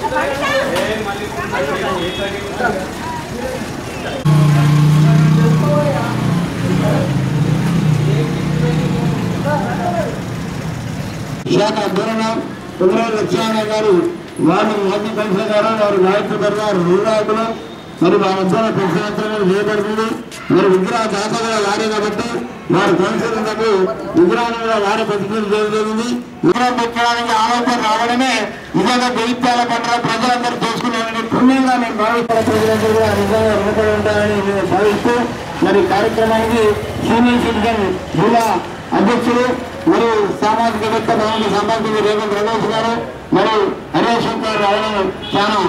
శాఖ అధ్వర్ణ కుమరాలు లక్ష్మణ గారు వారు మాజీ కమిషనర్ గారు వారు నాయకులు గారు రూరాకులు మరి మా మధ్యన ప్రశ్నాంతరం చేయబడుతుంది మరి విగ్రహ దాత కూడా వారే కాబట్టి వారు కౌన్సిలర్లకు విగ్రహాన్ని కూడా వారే ప్రతినిధులు చేయడం జరిగింది విగ్రహం పెట్టడానికి ఆలోచన రావడమే నిజంగా జగిత్యాల పట్ల ప్రజలందరూ చేసుకున్నారని పుణ్యంగా నేను భావిస్తున్న ప్రజలందరూ కూడా నిజంగా రుణపడి ఉంటారని నేను భావిస్తూ మరి కార్యక్రమానికి సీనియర్ సిటిజన్ జిల్లా అధ్యక్షులు మరియు సామాజికవేత్త భవన సామాజిక రేవంత్ రమేష్ గారు మరియు హరీష్ శంకర్ రావడం చాలా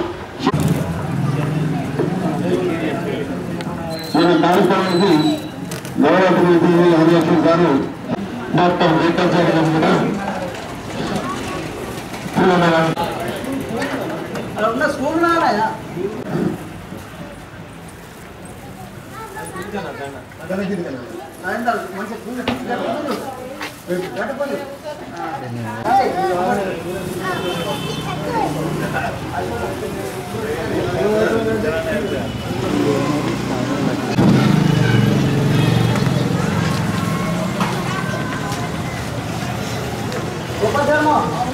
మన కార్యక్రమానికి గౌరవ ప్రతినిధి హరీష్ గారు డాక్టర్ వెంకటేశ్వర గారు కూడా అలా ఉన్న స్కూల్ నారాయణ మంచిగా కూర్చో, కూర్చో. గడపలు. ఉపధర్మ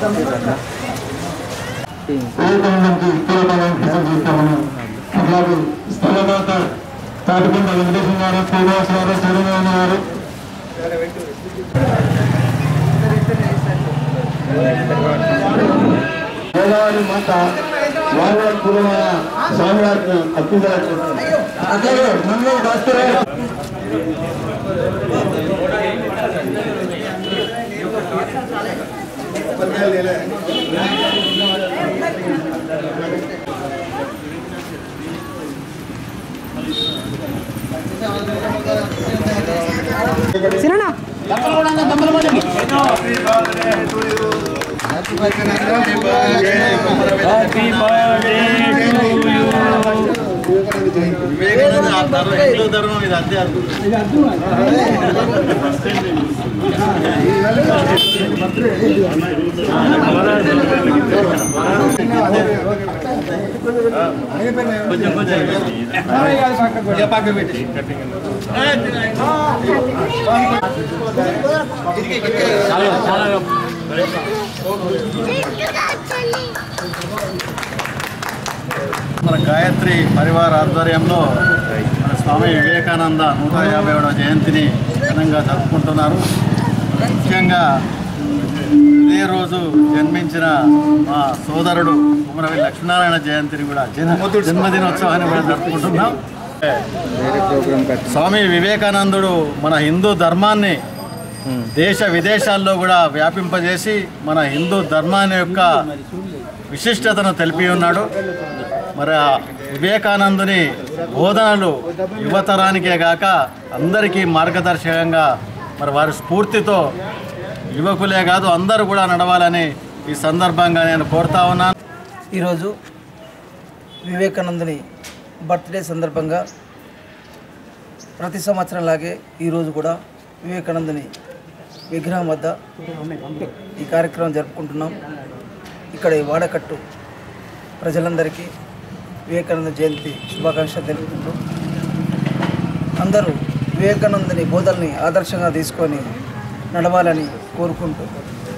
కార్యక్రమానికి పూర్వకాలం చేస్తామని అట్లాగే స్థలదాత తాటికొండ వెంకటేశ్వర గారు శ్రీనివాస గారు సూర్యనారాయణ గారు గోదావరి మాత వారి కులమైన స్వామివారికి అత్యుదలు అట్లాగే మంగళ భాస్కర్ మన గాయత్రి పరివార ఆధ్వర్యంలో మన స్వామి వివేకానంద నూట యాభై ఏడవ జయంతిని ఘనంగా జరుపుకుంటున్నారు ముఖ్యంగా ఇదే రోజు జన్మించిన మా సోదరుడు కుమరవి లక్ష్మీనారాయణ జయంతిని కూడా జన్మ జన్మదినోత్సవాన్ని కూడా జరుపుకుంటున్నాం స్వామి వివేకానందుడు మన హిందూ ధర్మాన్ని దేశ విదేశాల్లో కూడా వ్యాపింపజేసి మన హిందూ ధర్మాన్ని యొక్క విశిష్టతను తెలిపి ఉన్నాడు మరి ఆ వివేకానందుని బోధనలు యువతరానికే కాక అందరికీ మార్గదర్శకంగా మరి వారి స్ఫూర్తితో యువకులే కాదు అందరూ కూడా నడవాలని ఈ సందర్భంగా నేను కోరుతా ఉన్నాను ఈరోజు వివేకానందుని బర్త్డే సందర్భంగా ప్రతి సంవత్సరం లాగే ఈరోజు కూడా వివేకానందుని విగ్రహం వద్ద ఈ కార్యక్రమం జరుపుకుంటున్నాం ఇక్కడ ఈ వాడకట్టు ప్రజలందరికీ వివేకానంద జయంతి శుభాకాంక్షలు తెలుపుకుంటూ అందరూ వివేకానందుని బోధల్ని ఆదర్శంగా తీసుకొని నడవాలని కోరుకుంటూ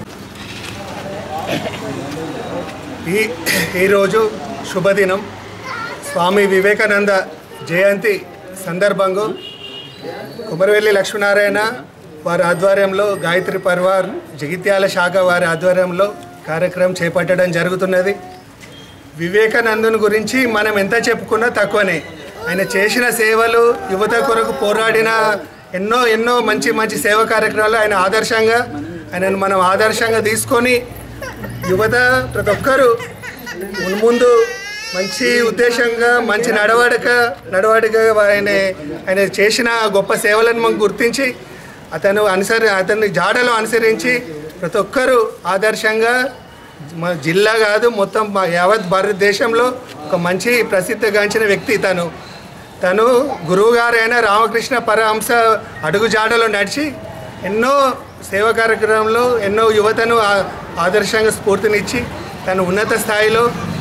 ఈ ఈరోజు శుభదినం స్వామి వివేకానంద జయంతి సందర్భంగా కుమరవెల్లి లక్ష్మీనారాయణ వారి ఆధ్వర్యంలో గాయత్రి పరివార్ జగిత్యాల శాఖ వారి ఆధ్వర్యంలో కార్యక్రమం చేపట్టడం జరుగుతున్నది వివేకానందుని గురించి మనం ఎంత చెప్పుకున్నా తక్కువనే ఆయన చేసిన సేవలు యువత కొరకు పోరాడిన ఎన్నో ఎన్నో మంచి మంచి సేవా కార్యక్రమాలు ఆయన ఆదర్శంగా ఆయనను మనం ఆదర్శంగా తీసుకొని యువత ప్రతి ఒక్కరూ ముందు మంచి ఉద్దేశంగా మంచి నడవడిక నడవడిక ఆయన ఆయన చేసిన గొప్ప సేవలను మనం గుర్తించి అతను అనుసరి అతని జాడలు అనుసరించి ప్రతి ఒక్కరూ ఆదర్శంగా మా జిల్లా కాదు మొత్తం మా యావత్ భారతదేశంలో ఒక మంచి ప్రసిద్ధిగాంచిన వ్యక్తి తను తను గురువుగారైన రామకృష్ణ పరహంస అడుగుజాడలో నడిచి ఎన్నో సేవా కార్యక్రమంలో ఎన్నో యువతను ఆ- ఆదర్శంగా స్ఫూర్తినిచ్చి తను ఉన్నత స్థాయిలో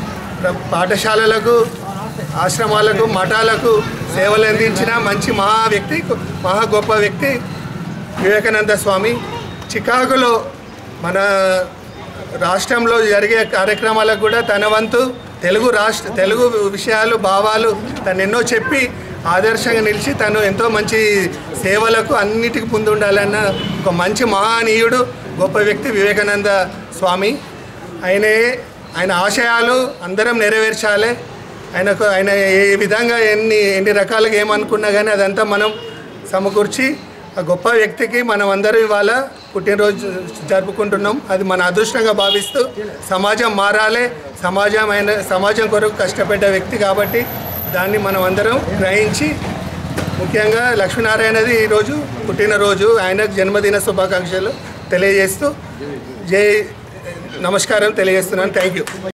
ప్ర- పాఠశాలలకు ఆశ్రమాలకు మఠాలకు సేవలు అందించిన మంచి మహా వ్యక్తి మహా గొప్ప వ్యక్తి వివేకానంద స్వామి చికాగోలో మన రాష్ట్రంలో జరిగే కార్యక్రమాలకు కూడా తన వంతు తెలుగు రాష్ట్ర తెలుగు విషయాలు భావాలు తను ఎన్నో చెప్పి ఆదర్శంగా నిలిచి తను ఎంతో మంచి సేవలకు అన్నిటికీ ముందుండాలన్న ఒక మంచి మహానీయుడు గొప్ప వ్యక్తి వివేకానంద స్వామి ఆయనే ఆయన ఆశయాలు అందరం నెరవేర్చాలి ఆయనకు ఆయన ఏ విధంగా ఎన్ని ఎన్ని రకాలుగా ఏమనుకున్నా కానీ అదంతా మనం సమకూర్చి ఆ గొప్ప వ్యక్తికి మనం అందరం ఇవాళ పుట్టినరోజు జరుపుకుంటున్నాం అది మన అదృష్టంగా భావిస్తూ సమాజం మారాలి సమాజం ఆయన సమాజం కొరకు కష్టపడ్డ వ్యక్తి కాబట్టి దాన్ని మనం అందరం గ్రహించి ముఖ్యంగా లక్ష్మీనారాయణది ఈరోజు పుట్టినరోజు ఆయనకు జన్మదిన శుభాకాంక్షలు తెలియజేస్తూ జై నమస్కారం తెలియజేస్తున్నాను థ్యాంక్ యూ